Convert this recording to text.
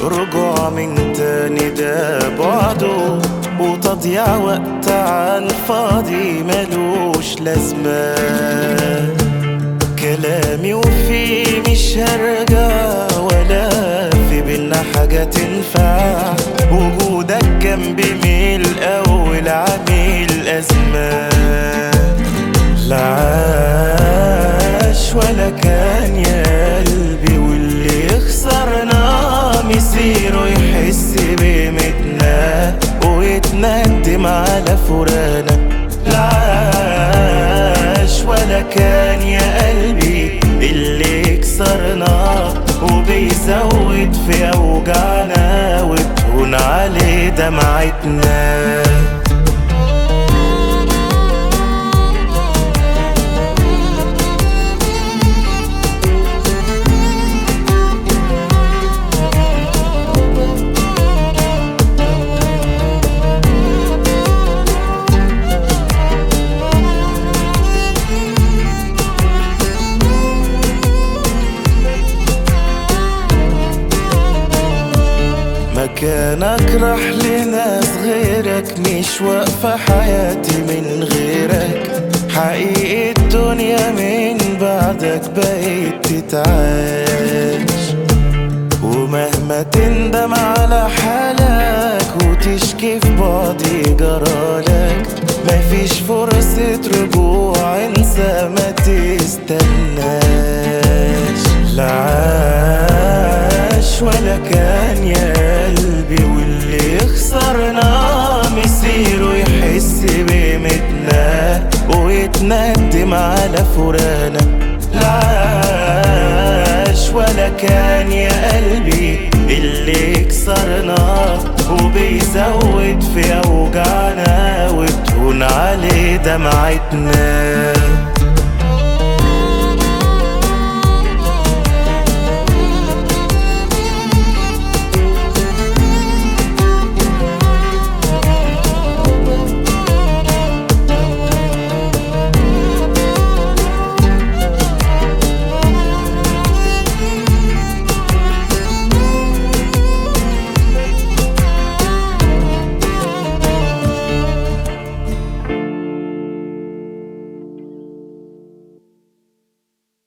رجوع من تاني ده بعده وتضييع وقت على الفاضي ملوش لازمة كلامي وفي مش هرجع ولا في بينا حاجة تنفع وجودك جنبي من الأول عامل أزمة لا عاش ولا كان يا قلبي واللي يخسرنا مصيره يحس بقيمتنا ويتندم على فرانا لا عاش ولا كان يا قلبي اللي يكسرنا وبيزود في أوجعنا وتهون عليه دمعتنا مكانك راح لناس غيرك مش واقفة حياتي من غيرك حقيقي الدنيا من بعدك بقيت تتعاش ومهما تندم على حالك وتشكي في بعضي جرالك مفيش فرصة رجوع انسى ما تستناش لا عاش ولا كان يا قلبي واللي يخسرنا مصيره يحس بقيمتنا ويتندم على فرانا لا عاش ولا كان يا قلبي اللي يكسرنا وبيزود في أوجعنا وتهون عليه دمعتنا